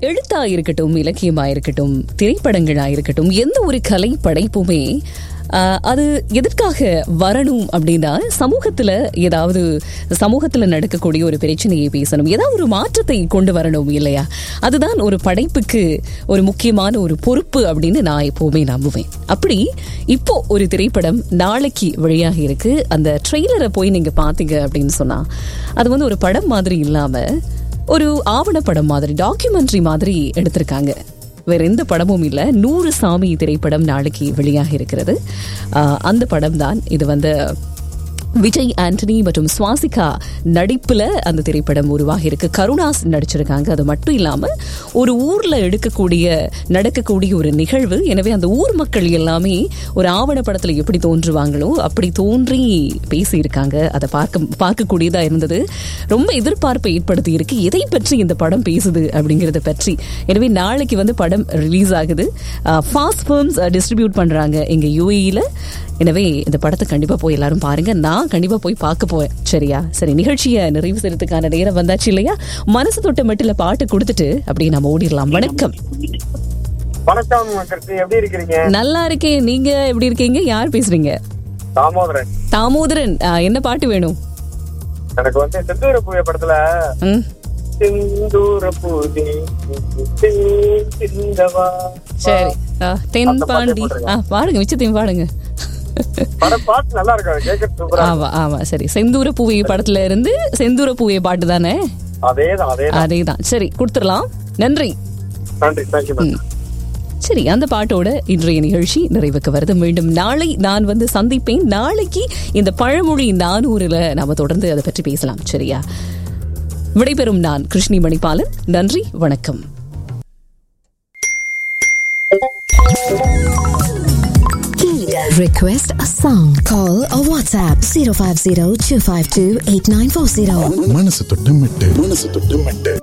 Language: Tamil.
எழுத்தா இருக்கட்டும் இலக்கியமா இருக்கட்டும் திரைப்படங்களா இருக்கட்டும் எந்த ஒரு கலை படைப்புமே ஆஹ், அது எதற்காக வரணும் அப்படின்னா சமூகத்துல ஏதாவது சமூகத்துல நடக்கக்கூடிய ஒரு பிரச்சனையை பேசணும் ஏதாவது ஒரு மாற்றத்தை கொண்டு வரணும் இல்லையா அதுதான் ஒரு படைப்புக்கு ஒரு முக்கியமான ஒரு பொறுப்பு அப்படின்னு நான் எப்பவுமே நம்புவேன் அப்படி இப்போ ஒரு திரைப்படம் நாளைக்கு வெளியாக இருக்கு அந்த ட்ரெய்லரை போய் நீங்க பாத்தீங்க அப்படின்னு சொன்னா அது வந்து ஒரு படம் மாதிரி இல்லாம ஒரு ஆவணப்படம் மாதிரி டாக்குமெண்ட்ரி மாதிரி எடுத்திருக்காங்க வேற எந்த படமும் இல்ல நூறு சாமி திரைப்படம் நாளைக்கு வெளியாக இருக்கிறது ஆஹ் அந்த படம் தான் இது வந்து விஜய் ஆண்டனி மற்றும் சுவாசிகா நடிப்புல அந்த திரைப்படம் உருவாகி இருக்கு கருணாஸ் நடிச்சிருக்காங்க அது மட்டும் இல்லாம ஒரு ஊர்ல எடுக்கக்கூடிய நடக்கக்கூடிய ஒரு நிகழ்வு எனவே அந்த ஊர் மக்கள் எல்லாமே ஒரு ஆவணப்படத்துல எப்படி தோன்றுவாங்களோ அப்படி தோன்றி பேசியிருக்காங்க அதை பார்க்க பார்க்கக்கூடியதா இருந்தது ரொம்ப எதிர்பார்ப்பை ஏற்படுத்தி இருக்கு எதை பற்றி இந்த படம் பேசுது அப்படிங்கறத பற்றி எனவே நாளைக்கு வந்து படம் ரிலீஸ் ஆகுது ஃபாஸ்ட் ஃபிலிம்ஸ் டிஸ்ட்ரிபியூட் பண்றாங்க எங்க யூஏஇல எனவே இந்த படத்தை கண்டிப்பா போய் எல்லாரும் பாருங்க நான் கண்டிப்பா போய் பார்க்க போவேன் சரியா சரி நிகழ்ச்சியை நிறைவு செய்யறதுக்கான நேரம் வந்தாச்சு இல்லையா மனசு தொட்ட மட்டில பாட்டு கொடுத்துட்டு அப்படியே நம்ம ஓடிடலாம் வணக்கம் வணக்கம் கிருஷ்ணி எப்படி இருக்கிறீங்க நல்லா இருக்கேன் நீங்க எப்படி இருக்கீங்க யார் பேசுறீங்க தாமோதரன் தாமோதரன் ஆ, என்ன பாட்டு வேணும் எனக்கு வந்து செந்தூர பூய படத்துல ம் செந்தூர பூதி சிந்தவா சரி ஆ, தென் அந்த பாட்டை பாண்டி போட்டுருங்க. ஆ பாடுங்க மிச்சத்தையும் பாடுங்க படம் பாட்டு நல்லா இருக்கும் கேட்கறது சூப்பரா ஆமா ஆமா சரி செந்தூர பூவை படத்துல இருந்து செந்தூர பூவை பாட்டு தானே அதேதான் அதேதான் அதேதான் சரி கொடுத்துடலாம் நன்றி நன்றி தேங்க்யூ மேம் சரி அந்த பாட்டோட இன்றைய நிகழ்ச்சி நிறைவுக்கு வருது மீண்டும் நாளை நான் வந்து சந்திப்பேன் நாளைக்கு இந்த பழமொழி நானூறுல நாம தொடர்ந்து அதை பற்றி பேசலாம் சரியா விடைபெறும் நான் கிருஷ்ணி மணிபாலன் நன்றி வணக்கம் Request a song. Call or WhatsApp 050 252 8940. மனசு தொட்டு மெட்டு மனசு தொட்டு மெட்டு